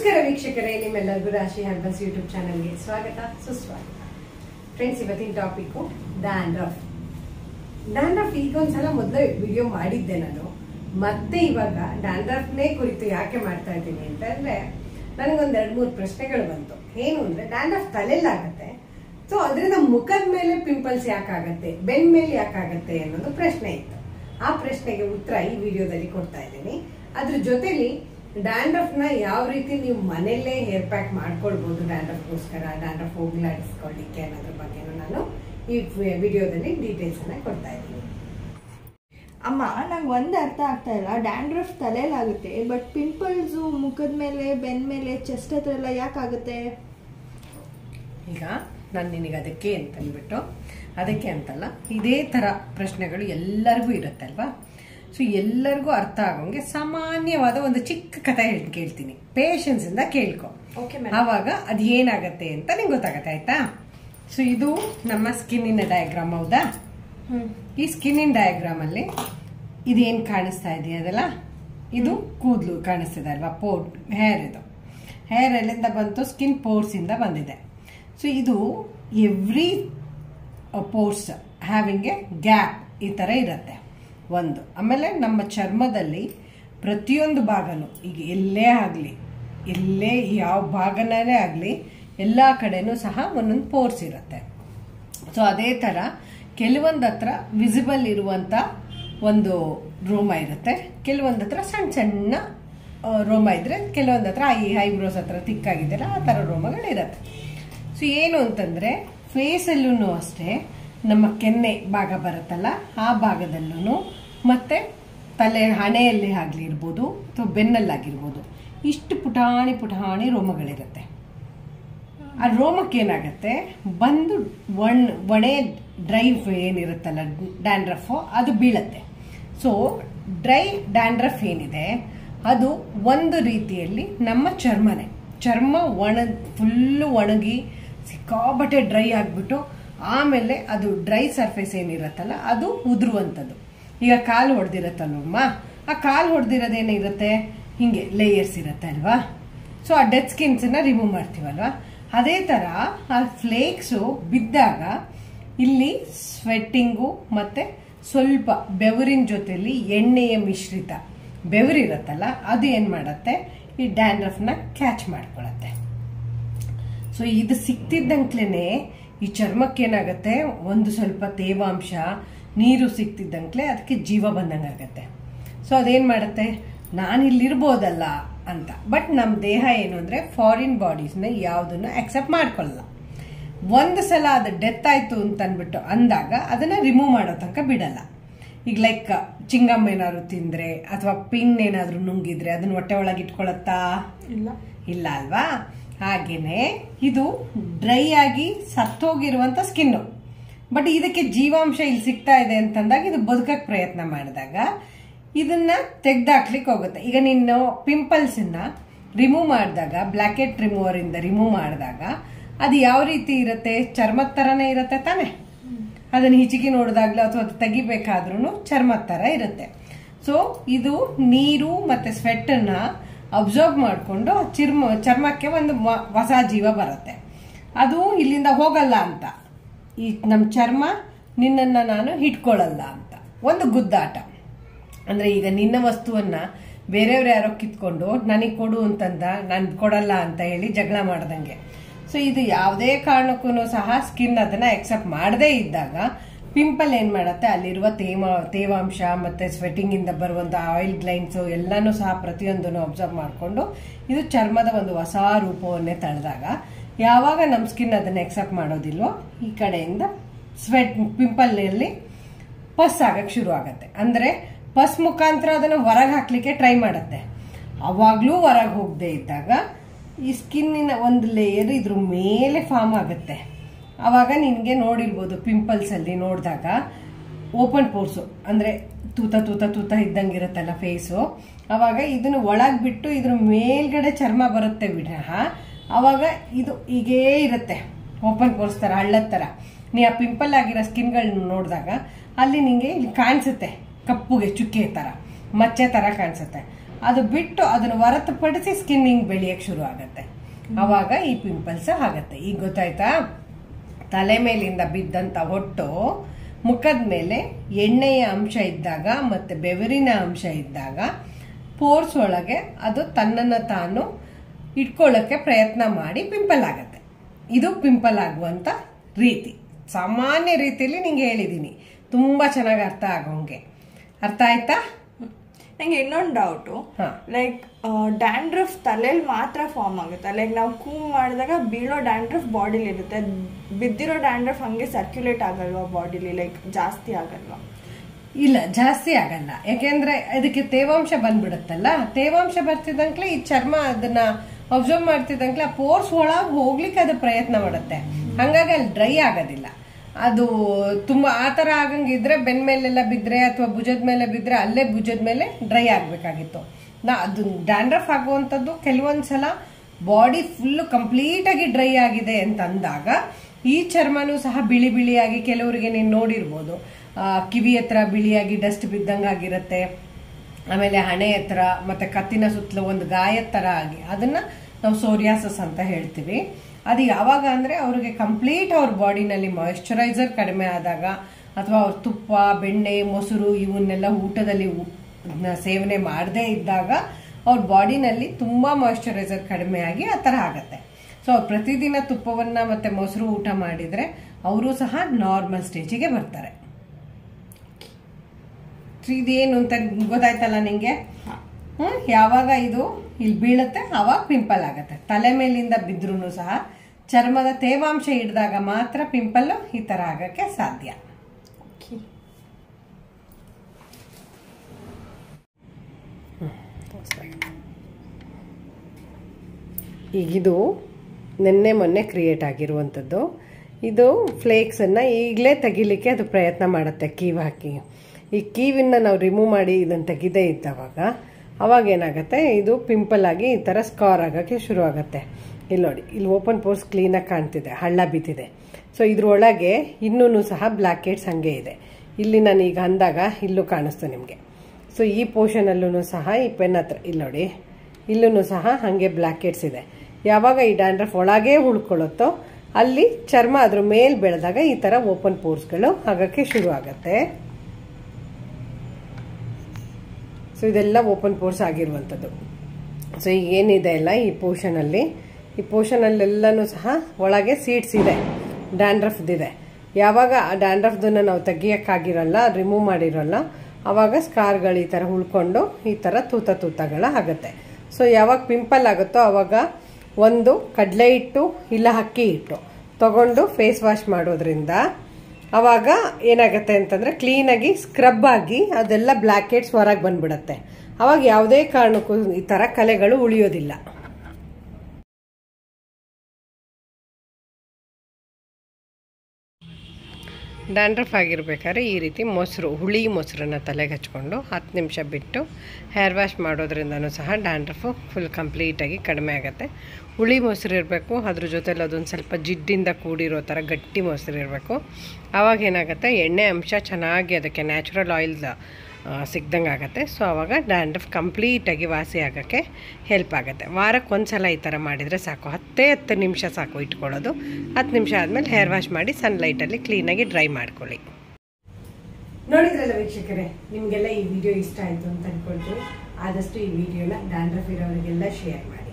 ನಮಸ್ಕಾರ ವೀಕ್ಷಕರೇ ನಿಮ್ಮೆಲ್ಲರಿಗೂ ರಾಶಿ ಹರ್ಬಲ್ಸ್ ಯೂಟ್ಯೂಬ್ ಚಾನಲ್ಗೆ ಸ್ವಾಗತ ಸುಸ್ವಾಗತ ಫ್ರೆಂಡ್ಸ್ ಇವತ್ತಿನ ಟಾಪಿಕ್ಕು ಡ್ಯಾಂಡ್ರಫ್ ಡ್ಯಾಂಡ್ರಫ್ ಈಗ ಒಂದ್ಸಲ ಮೊದಲು ವಿಡಿಯೋ ಮಾಡಿದ್ದೆ ನಾನು ಮತ್ತೆ ಇವಾಗ ಡ್ಯಾಂಡ್ರಫ್ನೇ ಕುರಿತು ಯಾಕೆ ಮಾಡ್ತಾ ಇದ್ದೀನಿ ಅಂತಂದ್ರೆ ನನಗೊಂದ್ ಎರಡ್ ಮೂರು ಪ್ರಶ್ನೆಗಳು ಬಂತು ಏನು ಅಂದ್ರೆ ಡ್ಯಾಂಡ್ರಫ್ ತಲೆಲ್ಲಾಗತ್ತೆ ಸೊ ಅದರಿಂದ ಮುಖದ ಮೇಲೆ ಪಿಂಪಲ್ಸ್ ಯಾಕಾಗತ್ತೆ ಬೆನ್ ಮೇಲೆ ಯಾಕಾಗತ್ತೆ ಅನ್ನೋದು ಪ್ರಶ್ನೆ ಇತ್ತು ಆ ಪ್ರಶ್ನೆಗೆ ಉತ್ತರ ಈ ವಿಡಿಯೋದಲ್ಲಿ ಕೊಡ್ತಾ ಇದ್ದೀನಿ ಅದ್ರ ಜೊತೆಲಿ ಡ್ಯಾಂಡ್ರಫ್ ನ ಯಾವ ರೀತಿ ನೀವು ಮನೆಯಲ್ಲೇ ಹೇರ್ ಪ್ಯಾಕ್ ಮಾಡ್ಕೊಳ್ಬಹುದು ಡ್ಯಾಂಡ್ರಫ್ಗೋಸ್ಕರ ಡ್ಯಾಂಡ್ರಫ್ ಹೋಗ್ಲಾಡಿಸ್ಕೊಳ್ಳಿಕ್ಕೆ ಅನ್ನೋದ್ರ ಬಗ್ಗೆನೂ ನಾನು ಈ ವಿಡಿಯೋದಲ್ಲಿ ಡೀಟೇಲ್ಸ್ ಅನ್ನ ಕೊಡ್ತಾ ಇದ್ದೀನಿ ಅಮ್ಮ ನಂಗೆ ಒಂದು ಅರ್ಥ ಆಗ್ತಾ ಇಲ್ಲ ಡ್ಯಾಂಡ್ರಫ್ ತಲೆಯಲ್ಲಾಗುತ್ತೆ ಬಟ್ ಪಿಂಪಲ್ಸು ಮುಖದ ಮೇಲೆ ಬೆನ್ ಮೇಲೆ ಚೆಸ್ಟ್ ಹತ್ರ ಎಲ್ಲ ಯಾಕಾಗುತ್ತೆ ಈಗ ನಾನು ನಿನಗೆ ಅದಕ್ಕೆ ಅಂತ ಅಂದ್ಬಿಟ್ಟು ಅದಕ್ಕೆ ಅಂತಲ್ಲ ಇದೇ ಥರ ಪ್ರಶ್ನೆಗಳು ಎಲ್ಲರಿಗೂ ಇರುತ್ತೆ ಅಲ್ವಾ ಸೊ ಎಲ್ಲರಿಗೂ ಅರ್ಥ ಆಗೋಂಗೆ ಸಾಮಾನ್ಯವಾದ ಒಂದು ಚಿಕ್ಕ ಕಥೆ ಹೇಳ್ ಕೇಳ್ತೀನಿ ಪೇಷನ್ಸ್ ಇಂದ ಕೇಳ್ಕೊ ಓಕೆ ಆವಾಗ ಅದು ಏನಾಗತ್ತೆ ಅಂತ ನಿಂಗೆ ಗೊತ್ತಾಗತ್ತೆ ಆಯ್ತಾ ಸೊ ಇದು ನಮ್ಮ ಸ್ಕಿನ್ನಿನ ಡಯಾಗ್ರಾಮ್ ಹೌದಾ ಈ ಸ್ಕಿನ್ನಿನ ಡಯಾಗ್ರಾಮ್ ಅಲ್ಲಿ ಇದೇನ್ ಕಾಣಿಸ್ತಾ ಇದೆಯದಲ್ಲ ಇದು ಕೂದಲು ಕಾಣಿಸ್ತಿದೆ ಅಲ್ವಾ ಪೋರ್ ಹೇರ್ ಇದು ಹೇರ್ ಎಲ್ಲಿಂದ ಬಂತು ಸ್ಕಿನ್ ಪೋರ್ಸ್ ಇಂದ ಬಂದಿದೆ ಸೊ ಇದು every pores having a gap ಈ ಥರ ಇರುತ್ತೆ ಒಂದು ಆಮೇಲೆ ನಮ್ಮ ಚರ್ಮದಲ್ಲಿ ಪ್ರತಿಯೊಂದು ಭಾಗನೂ ಈಗ ಎಲ್ಲೇ ಆಗಲಿ ಎಲ್ಲೇ ಯಾವ ಭಾಗನೇ ಆಗಲಿ ಎಲ್ಲ ಕಡೆನೂ ಸಹ ಒಂದೊಂದು ಪೋರ್ಸ್ ಇರುತ್ತೆ ಸೊ ಅದೇ ಥರ ಕೆಲವೊಂದು ಹತ್ರ ವಿಸಿಬಲ್ ಇರುವಂಥ ಒಂದು ರೋಮ ಇರುತ್ತೆ ಕೆಲವೊಂದು ಹತ್ರ ಸಣ್ಣ ಸಣ್ಣ ಆ, ರೋಮ ಇದ್ರೆ ಕೆಲವೊಂದು ಹತ್ರ ಈ ಐಬ್ರೋಸ್ ಹತ್ರ ತಿಕ್ಕಾಗಿದೆಯಲ್ಲ ಆ ಥರ ರೋಮಗಳಿರುತ್ತೆ ಸೊ ಏನು ಅಂತಂದ್ರೆ ಫೇಸಲ್ಲೂ ಅಷ್ಟೇ ನಮ್ಮ ಕೆನ್ನೆ ಭಾಗ ಬರುತ್ತಲ್ಲ ಆ ಭಾಗದಲ್ಲೂ ಮತ್ತೆ ತಲೆ ಹಣೆಯಲ್ಲಿ ಆಗಲಿ ಇರ್ಬೋದು ಅಥವಾ ಬೆನ್ನಲ್ಲಾಗಿರ್ಬೋದು ಇಷ್ಟು ಪುಟಾಣಿ ಪುಟಾಣಿ ರೋಮಗಳಿರುತ್ತೆ ಆ ರೋಮಕ್ಕೆ ಏನಾಗುತ್ತೆ ಬಂದು ಒಣ್ ಒಣೆ ಡ್ರೈವ್ ಏನಿರುತ್ತಲ್ಲ ಡ್ಯಾಂಡ್ರಫ್ ಅದು ಬೀಳತ್ತೆ ಸೊ ಡ್ರೈ ಡ್ಯಾಂಡ್ರಫ್ ಏನಿದೆ ಅದು ಒಂದು ರೀತಿಯಲ್ಲಿ ನಮ್ಮ ಚರ್ಮನೇ ಚರ್ಮ ಒಣ ಫುಲ್ಲು ಒಣಗಿ ಸಿಕ್ಕಾಬಟ್ಟೆ ಡ್ರೈ ಆಗಿಬಿಟ್ಟು ಆಮೇಲೆ ಅದು ಡ್ರೈ ಸರ್ಫೇಸ್ ಏನಿರುತ್ತಲ್ಲ ಅದು ಉದುರುವಂಥದ್ದು ಈಗ ಕಾಲು ಹೊಡೆದಿರತ್ತಲ್ವಮ್ಮ ಆ ಕಾಲು ಹೊಡೆದಿರೋದೇನಿರುತ್ತೆ ಹಿಂಗೆ ಲೇಯರ್ಸ್ ಇರುತ್ತೆ ಅಲ್ವಾ ಸೊ ಆ ಡೆತ್ ಸ್ಕಿನ್ಸನ್ನ ರಿಮೂವ್ ಮಾಡ್ತೀವಲ್ವಾ ಅದೇ ಥರ ಆ ಫ್ಲೇಕ್ಸು ಬಿದ್ದಾಗ ಇಲ್ಲಿ ಸ್ವೆಟ್ಟಿಂಗು ಮತ್ತೆ ಸ್ವಲ್ಪ ಬೆವರಿನ ಜೊತೆಲಿ ಎಣ್ಣೆಯ ಮಿಶ್ರಿತ ಬೆವರಿರುತ್ತಲ್ಲ ಅದು ಏನು ಮಾಡತ್ತೆ ಈ ಡ್ಯಾಂಡ್ರಫ್ನ ಕ್ಯಾಚ್ ಮಾಡ್ಕೊಳತ್ತೆ ಸೊ ಇದು ಸಿಕ್ತಿದ್ದಂಕ್ಲೇನೆ ಈ ಚರ್ಮಕ್ಕೆ ಏನಾಗುತ್ತೆ ಒಂದು ಸ್ವಲ್ಪ ತೇವಾಂಶ ನೀರು ಸಿಕ್ತಿದ್ದಂಕ್ಲೆ ಅದಕ್ಕೆ ಜೀವ ಬಂದಂಗಾಗತ್ತೆ ಸೊ ಅದೇನ್ ಮಾಡುತ್ತೆ ನಾನು ಇಲ್ಲಿರ್ಬೋದಲ್ಲ ಅಂತ ಬಟ್ ನಮ್ಮ ದೇಹ ಏನು ಅಂದ್ರೆ ಫಾರಿನ್ ಬಾಡೀಸ್ನ ಯಾವುದನ್ನು ಅಕ್ಸೆಪ್ಟ್ ಮಾಡ್ಕೊಳ್ಳಲ್ಲ ಒಂದು ಸಲ ಅದು ಡೆತ್ ಆಯ್ತು ಅಂತ ಅಂದ್ಬಿಟ್ಟು ಅಂದಾಗ ಅದನ್ನ ರಿಮೂವ್ ಮಾಡೋ ತನಕ ಬಿಡಲ್ಲ ಈಗ ಲೈಕ್ ಚಿಂಗಮ್ ಏನಾದ್ರು ತಿಂದ್ರೆ ಅಥವಾ ಪಿನ್ ಏನಾದ್ರು ನುಂಗಿದ್ರೆ ಅದನ್ನ ಹೊಟ್ಟೆ ಒಳಗೆ ಇಟ್ಕೊಳತ್ತಾ ಇಲ್ಲ ಇಲ್ಲ ಅಲ್ವಾ ಹಾಗೇನೆ ಇದು ಡ್ರೈ ಆಗಿ ಸತ್ತೋಗಿರುವಂತ ಸ್ಕಿನ್ನು ಬಟ್ ಇದಕ್ಕೆ ಜೀವಾಂಶ ಇಲ್ಲಿ ಸಿಗ್ತಾ ಇದೆ ಅಂತಂದಾಗ ಇದು ಬದುಕಕ್ಕೆ ಪ್ರಯತ್ನ ಮಾಡಿದಾಗ ಇದನ್ನ ತೆಗ್ದಾಕ್ಲಿಕ್ಕೆ ಹೋಗುತ್ತೆ ಈಗ ನೀನು ಪಿಂಪಲ್ಸ್ ರಿಮೂವ್ ಮಾಡಿದಾಗ ಬ್ಲಾಕೆಟ್ ರಿಮೂವರ್ ಇಂದ ರಿಮೂವ್ ಮಾಡಿದಾಗ ಅದು ಯಾವ ರೀತಿ ಇರುತ್ತೆ ಚರ್ಮದ ತರನೇ ಇರುತ್ತೆ ತಾನೆ ಅದನ್ನ ಹಿಚಿಕಿ ನೋಡಿದಾಗ್ಲೂ ಅಥವಾ ಅದು ತೆಗಿಬೇಕಾದ್ರೂ ಚರ್ಮದ ತರ ಇರುತ್ತೆ ಸೊ ಇದು ನೀರು ಮತ್ತೆ ಸ್ವೆಟ್ ಅನ್ನ ಅಬ್ಸರ್ವ್ ಮಾಡಿಕೊಂಡು ಚರ್ಮ ಚರ್ಮಕ್ಕೆ ಒಂದು ಮ- ಹೊಸ ಜೀವ ಬರುತ್ತೆ ಅದು ಇಲ್ಲಿಂದ ಹೋಗಲ್ಲ ಅಂತ ಈ ನಮ್ಮ ಚರ್ಮ ನಿನ್ನನ್ನ ನಾನು ಹಿಡ್ಕೊಳ್ಳಲ್ಲ ಅಂತ ಒಂದು ಗುದ್ದಾಟ ಅಂದ್ರೆ ಈಗ ನಿನ್ನ ವಸ್ತುವನ್ನ ಬೇರೆಯವ್ರು ಯಾರೋ ಕಿತ್ಕೊಂಡು ನನಗೆ ಕೊಡು ಅಂತಂದ ನಾನು ಕೊಡಲ್ಲ ಅಂತ ಹೇಳಿ ಜಗಳ ಮಾಡ್ದಂಗೆ ಸೊ ಇದು ಯಾವುದೇ ಕಾರಣಕ್ಕೂ ಸಹ ಸ್ಕಿನ್ ಅದನ್ನ ಎಕ್ಸೆಪ್ಟ್ ಮಾಡದೇ ಇದ್ದಾಗ ಪಿಂಪಲ್ ಏನ್ ಮಾಡತ್ತೆ ಅಲ್ಲಿರುವ ತೇಮ ತೇವಾಂಶ ಮತ್ತೆ ಸ್ವೆಟಿಂಗ್ ಇಂದ ಬರುವಂತ ಆಯಿಲ್ ಗ್ಲೈನ್ಸ್ ಎಲ್ಲಾನು ಸಹ ಪ್ರತಿಯೊಂದನ್ನು ಅಬ್ಸರ್ವ್ ಮಾಡಿಕೊಂಡು ಇದು ಚರ್ಮದ ಒಂದು ಹೊಸ ರೂಪವನ್ನೇ ತಳೆದಾಗ ಯಾವಾಗ ನಮ್ಮ ಸ್ಕಿನ್ ಅದನ್ನ ಎಕ್ಸೆಪ್ಟ್ ಮಾಡೋದಿಲ್ವೋ ಈ ಕಡೆಯಿಂದ ಸ್ವೆಟ್ ಪಿಂಪಲ್ ನಲ್ಲಿ ಪಸ್ ಆಗಕ್ ಶುರು ಆಗತ್ತೆ ಅಂದ್ರೆ ಪಸ್ ಮುಖಾಂತರ ಅದನ್ನ ಹೊರಗೆ ಹಾಕ್ಲಿಕ್ಕೆ ಟ್ರೈ ಮಾಡತ್ತೆ ಅವಾಗ್ಲೂ ಹೊರಗೆ ಹೋಗದೆ ಇದ್ದಾಗ ಈ ಸ್ಕಿನ್ನಿನ ಒಂದು ಲೇಯರ್ ಇದ್ರ ಮೇಲೆ ಫಾರ್ಮ್ ಆಗುತ್ತೆ ಅವಾಗ ನಿನಗೆ ನೋಡಿರ್ಬೋದು ಪಿಂಪಲ್ಸ್ ಅಲ್ಲಿ ನೋಡಿದಾಗ ಓಪನ್ ಪೋರ್ಸು ಅಂದ್ರೆ ತೂತ ತೂತ ತೂತ ಇದ್ದಂಗೆ ಇರುತ್ತಲ್ಲ ಫೇಸು ಅವಾಗ ಇದನ್ನ ಒಳಗ್ ಬಿಟ್ಟು ಇದ್ರ ಮೇಲ್ಗಡೆ ಚರ್ಮ ಬರುತ್ತೆ ವಿನಃ ಅವಾಗ ಇದು ಹೀಗೇ ಇರುತ್ತೆ ಓಪನ್ ಪೋರ್ಸ್ ತರ ಹಳ್ಳದ ತರ ನೀ ಆ ಪಿಂಪಲ್ ಆಗಿರೋ ಸ್ಕಿನ್ಗಳನ್ನ ನೋಡಿದಾಗ ಅಲ್ಲಿ ನಿಂಗೆ ಇಲ್ಲಿ ಕಾಣಿಸುತ್ತೆ ಕಪ್ಪುಗೆ ಚುಕ್ಕೆ ತರ ಮಚ್ಚೆ ತರ ಕಾಣಿಸುತ್ತೆ ಅದು ಬಿಟ್ಟು ಅದನ್ನು ಹೊರತುಪಡಿಸಿ ಸ್ಕಿನ್ನಿಂಗ್ ಬೆಳೆಯಕ್ಕೆ ಶುರು ಆಗತ್ತೆ ಅವಾಗ ಈ ಪಿಂಪಲ್ಸ್ ಆಗತ್ತೆ ಈಗ ಗೊತ್ತಾಯ್ತಾ ತಲೆ ಮೇಲಿಂದ ಬಿದ್ದಂತ ಹೊಟ್ಟು ಮುಖದ ಮೇಲೆ ಎಣ್ಣೆಯ ಅಂಶ ಇದ್ದಾಗ ಮತ್ತೆ ಬೆವರಿನ ಅಂಶ ಇದ್ದಾಗ ಪೋರ್ಸ್ ಒಳಗೆ ಅದು ತನ್ನನ್ನು ತಾನು ಇಟ್ಕೊಳ್ಳೋಕೆ ಪ್ರಯತ್ನ ಮಾಡಿ ಪಿಂಪಲ್ ಆಗತ್ತೆ ಇದು ಪಿಂಪಲ್ ಆಗುವಂತ ರೀತಿ ಸಾಮಾನ್ಯ ರೀತಿಯಲ್ಲಿ ನಿಂಗೆ ಹೇಳಿದ್ದೀನಿ ತುಂಬಾ ಚೆನ್ನಾಗಿ ಅರ್ಥ ಆಗೋಂಗೆ ಅರ್ಥ ಆಯ್ತಾ ನಂಗೆ ಇನ್ನೊಂದು ಡೌಟು ಹಾ. ಲೈಕ್ ಡ್ಯಾಂಡ್ರಫ್ ತಲೆಯಲ್ಲಿ ಮಾತ್ರ ಫಾರ್ಮ್ ಆಗುತ್ತೆ ಲೈಕ್ ನಾವು ಕೂಮ್ ಮಾಡಿದಾಗ ಬೀಳೋ ಡ್ಯಾಂಡ್ರಫ್ ಬಾಡಿಲಿ ಇರುತ್ತೆ ಬಿದ್ದಿರೋ ಡ್ಯಾಂಡ್ರಫ್ ಹಂಗೆ ಸರ್ಕ್ಯುಲೇಟ್ ಆಗಲ್ವಾ ಬಾಡಿಲಿ ಲೈಕ್ ಜಾಸ್ತಿ ಆಗಲ್ವಾ ಇಲ್ಲ ಜಾಸ್ತಿ ಆಗಲ್ಲ ಯಾಕೆಂದ್ರೆ ಅದಕ್ಕೆ ತೇವಾಂಶ ಬಂದ್ಬಿಡುತ್ತಲ್ಲ ತೇವಾಂಶ ಬರ್ತಿದ್ದಂಕ್ಲೆ ಈ ಚರ್ಮ ಅದನ್ನ ಅಬ್ಸರ್ವ್ ಮಾಡ್ತಿದ್ದಂಕ್ಲೆ ಆ ಪೋರ್ಸ್ ಒಳಗೆ ಹೋಗ್ಲಿಕ್ಕೆ ಅದು ಪ್ರಯತ್ನ ಮಾಡುತ್ತೆ ಹಂಗಾಗಿ ಅಲ್ಲಿ ಡ್ರೈ ಆಗೋದಿಲ್ಲ ಅದು ತುಂಬಾ ಆ ಥರ ಆಗಂಗಿದ್ರೆ ಬೆನ್ ಮೇಲೆಲ್ಲ ಬಿದ್ದರೆ ಅಥವಾ ಭುಜದ ಮೇಲೆ ಬಿದ್ದರೆ ಅಲ್ಲೇ ಭುಜದ ಮೇಲೆ ಡ್ರೈ ಆಗಬೇಕಾಗಿತ್ತು ನಾ ಅದು ಡ್ಯಾಂಡ್ರಫ್ ಆಗುವಂಥದ್ದು ಕೆಲವೊಂದ್ಸಲ ಬಾಡಿ ಫುಲ್ ಕಂಪ್ಲೀಟ್ ಆಗಿ ಡ್ರೈ ಆಗಿದೆ ಅಂತ ಅಂದಾಗ ಈ ಚರ್ಮನೂ ಸಹ ಬಿಳಿ ಬಿಳಿಯಾಗಿ ಕೆಲವರಿಗೆ ನೀನು ನೋಡಿರ್ಬೋದು ಆ, ಕಿವಿ ಹತ್ರ ಬಿಳಿಯಾಗಿ ಡಸ್ಟ್ ಬಿದ್ದಂಗಾಗಿರುತ್ತೆ ಆಮೇಲೆ ಹಣೆ ಹತ್ರ ಮತ್ತೆ ಕತ್ತಿನ ಸುತ್ತಲೂ ಒಂದು ಗಾಯದ ಥರ ಆಗಿ ಅದನ್ನ ನಾವು ಸೋರಿಯಾಸಸ್ ಅಂತ ಹೇಳ್ತೀವಿ ಅದು ಯಾವಾಗ ಅಂದ್ರೆ ಅವ್ರಿಗೆ ಕಂಪ್ಲೀಟ್ ಅವ್ರ ಬಾಡಿನಲ್ಲಿ ಮಾಯಿಶ್ಚರೈಸರ್ ಕಡಿಮೆ ಆದಾಗ ಅಥವಾ ಅವ್ರ ತುಪ್ಪ ಬೆಣ್ಣೆ ಮೊಸರು ಇವನ್ನೆಲ್ಲ ಊಟದಲ್ಲಿ ಊ- ನ ಸೇವನೆ ಮಾಡದೇ ಇದ್ದಾಗ ಅವ್ರ ಬಾಡಿನಲ್ಲಿ ತುಂಬಾ ಮಾಯಿಶ್ಚರೈಸರ್ ಕಡಿಮೆ ಆಗಿ ಆ ಥರ ಆಗತ್ತೆ ಸೊ ಅವ್ರು ಪ್ರತಿದಿನ ತುಪ್ಪವನ್ನ ಮತ್ತೆ ಮೊಸರು ಊಟ ಮಾಡಿದ್ರೆ ಅವರು ಸಹ ನಾರ್ಮಲ್ ಸ್ಟೇಜಿಗೆ ಬರ್ತಾರೆ ಸೊ ಇದೇನು ಅಂತ ಗೊತ್ತಾಯ್ತಲ್ಲ ನಿಂಗೆ ಹ್ಮ್ ಯಾವಾಗ ಇದು ಇಲ್ಲಿ ಬೀಳುತ್ತೆ ಅವಾಗ ಪಿಂಪಲ್ ಆಗತ್ತೆ ತಲೆ ಮೇಲಿಂದ ಬಿದ್ರೂ ಸಹ ಚರ್ಮದ ತೇವಾಂಶ ಹಿಡಿದಾಗ ಮಾತ್ರ ಪಿಂಪಲ್ ಈ ತರ ಆಗಕ್ಕೆ ಸಾಧ್ಯ ಈಗಿದು ನಿನ್ನೆ ಮೊನ್ನೆ ಕ್ರಿಯೇಟ್ ಆಗಿರುವಂಥದ್ದು ಇದು ಫ್ಲೇಕ್ಸನ್ನು ಈಗಲೇ ತೆಗಿಲಿಕ್ಕೆ ಅದು ಪ್ರಯತ್ನ ಮಾಡುತ್ತೆ ಕೀವ್ ಹಾಕಿ ಈ ಕೀವಿನ ನಾವು ರಿಮೂವ್ ಮಾಡಿ ಇದನ್ನು ತೆಗಿದೇ ಇದ್ದವಾಗ ಅವಾಗ ಏನಾಗುತ್ತೆ ಇದು ಪಿಂಪಲ್ ಆಗಿ ಈ ಥರ ಸ್ಕಾರ್ ಆಗೋಕ್ಕೆ ಶುರು ಆಗುತ್ತೆ ಇಲ್ಲಿ ನೋಡಿ ಇಲ್ಲಿ ಓಪನ್ ಪೋರ್ಸ್ ಕ್ಲೀನಾಗಿ ಕಾಣ್ತಿದೆ ಹಳ್ಳ ಬಿದ್ದಿದೆ ಸೊ ಇದ್ರೊಳಗೆ ಇನ್ನೂ ಸಹ ಬ್ಲ್ಯಾಕೆಟ್ಸ್ ಹಾಗೆ ಇದೆ ಇಲ್ಲಿ ನಾನು ಈಗ ಅಂದಾಗ ಇಲ್ಲೂ ಕಾಣಿಸ್ತು ನಿಮಗೆ ಸೊ ಈ ಪೋರ್ಷನಲ್ಲೂ ಸಹ ಈ ಪೆನ್ ಹತ್ರ ಇಲ್ಲಿ ನೋಡಿ ಇಲ್ಲೂ ಸಹ ಹಾಗೆ ಬ್ಲ್ಯಾಕೆಟ್ಸ್ ಇದೆ ಯಾವಾಗ ಈ ಡ್ಯಾಂಡ್ರಫ್ ಒಳಗೆ ಉಳ್ಕೊಳ್ಳುತ್ತೋ ಅಲ್ಲಿ ಚರ್ಮ ಅದ್ರ ಮೇಲ್ ಬೆಳೆದಾಗ ಈ ತರ ಓಪನ್ ಪೋರ್ಸ್ಗಳು ಆಗಕ್ಕೆ ಶುರು ಆಗತ್ತೆ ಸೊ ಇದೆಲ್ಲ ಓಪನ್ ಪೋರ್ಸ್ ಆಗಿರುವಂಥದ್ದು ಸೊ ಈಗ ಏನಿದೆ ಅಲ್ಲ ಈ ಪೋರ್ಷನಲ್ಲಿ ಈ ಪೋರ್ಷನಲ್ಲೆಲ್ಲನೂ ಸಹ ಒಳಗೆ ಸೀಡ್ಸ್ ಇದೆ ಡ್ಯಾಂಡ್ರಫ್ದಿದೆ ಯಾವಾಗ ಆ ಡ್ಯಾಂಡ್ರಫ್ದನ್ನ ನಾವು ತೆಗಿಯೋಕ್ಕಾಗಿರಲ್ಲ ರಿಮೂವ್ ಮಾಡಿರಲ್ಲ ಆವಾಗ ಸ್ಕಾರ್ಗಳು ಈ ಥರ ಉಳ್ಕೊಂಡು ಈ ಥರ ತೂತ ತೂತಗಳ ಆಗುತ್ತೆ ಸೊ ಯಾವಾಗ ಪಿಂಪಲ್ ಆಗುತ್ತೋ ಆವಾಗ ಒಂದು ಕಡಲೆ ಹಿಟ್ಟು ಇಲ್ಲ ಅಕ್ಕಿ ಹಿಟ್ಟು ತಗೊಂಡು ಫೇಸ್ ವಾಶ್ ಮಾಡೋದ್ರಿಂದ ಅವಾಗ ಏನಾಗುತ್ತೆ ಅಂತಂದ್ರೆ ಕ್ಲೀನಾಗಿ ಸ್ಕ್ರಬ್ ಆಗಿ ಅದೆಲ್ಲ ಬ್ಲ್ಯಾಕೆಟ್ಸ್ ಹೊರಗೆ ಬಂದ್ಬಿಡತ್ತೆ ಅವಾಗ ಯಾವುದೇ ಕಾರಣಕ್ಕೂ ಈ ಥರ ಕಲೆಗಳು ಉಳಿಯೋದಿಲ್ಲ ಡ್ಯಾಂಡ್ರಫ್ ಆಗಿರ್ಬೇಕಾದ್ರೆ ಈ ರೀತಿ ಮೊಸರು ಹುಳಿ ಮೊಸರನ್ನ ತಲೆಗೆ ಹಚ್ಕೊಂಡು ಹತ್ತು ನಿಮಿಷ ಬಿಟ್ಟು ಹೇರ್ ವಾಶ್ ಮಾಡೋದ್ರಿಂದನೂ ಸಹ ಡ್ಯಾಂಡ್ರಫು ಫುಲ್ ಕಂಪ್ಲೀಟಾಗಿ ಕಡಿಮೆ ಆಗುತ್ತೆ ಹುಳಿ ಮೊಸರು ಇರಬೇಕು ಅದ್ರ ಜೊತೆಲಿ ಅದೊಂದು ಸ್ವಲ್ಪ ಜಿಡ್ಡಿಂದ ಕೂಡಿರೋ ಥರ ಗಟ್ಟಿ ಮೊಸರು ಇರಬೇಕು ಆವಾಗ ಏನಾಗುತ್ತೆ ಎಣ್ಣೆ ಅಂಶ ಚೆನ್ನಾಗಿ ಅದಕ್ಕೆ ನ್ಯಾಚುರಲ್ ಆಯಿಲ್ ಸಿಗ್ದಂಗೆ ಆಗುತ್ತೆ ಸೊ ಆವಾಗ ಡ್ಯಾಂಡ್ರಫ್ ಕಂಪ್ಲೀಟಾಗಿ ವಾಸಿ ಆಗೋಕ್ಕೆ ಹೆಲ್ಪ್ ಆಗುತ್ತೆ ವಾರಕ್ಕೆ ಒಂದು ಸಲ ಈ ಥರ ಮಾಡಿದರೆ ಸಾಕು ಹತ್ತೇ ಹತ್ತು ನಿಮಿಷ ಸಾಕು ಇಟ್ಕೊಳ್ಳೋದು ಹತ್ತು ನಿಮಿಷ ಆದಮೇಲೆ ಹೇರ್ ವಾಶ್ ಮಾಡಿ ಸನ್ಲೈಟಲ್ಲಿ ಕ್ಲೀನಾಗಿ ಡ್ರೈ ಮಾಡ್ಕೊಳ್ಳಿ ನೋಡಿದ್ರಲ್ಲ ವೀಕ್ಷಕರೇ ನಿಮಗೆಲ್ಲ ಈ ವಿಡಿಯೋ ಇಷ್ಟ ಆಯಿತು ಅಂತ ಅಂದ್ಕೊಳ್ತೀವಿ ಆದಷ್ಟು ಈ ವಿಡಿಯೋನ ಡ್ಯಾಂಡ್ರಫ್ ಇರೋರಿಗೆಲ್ಲ ಶೇರ್ ಮಾಡಿ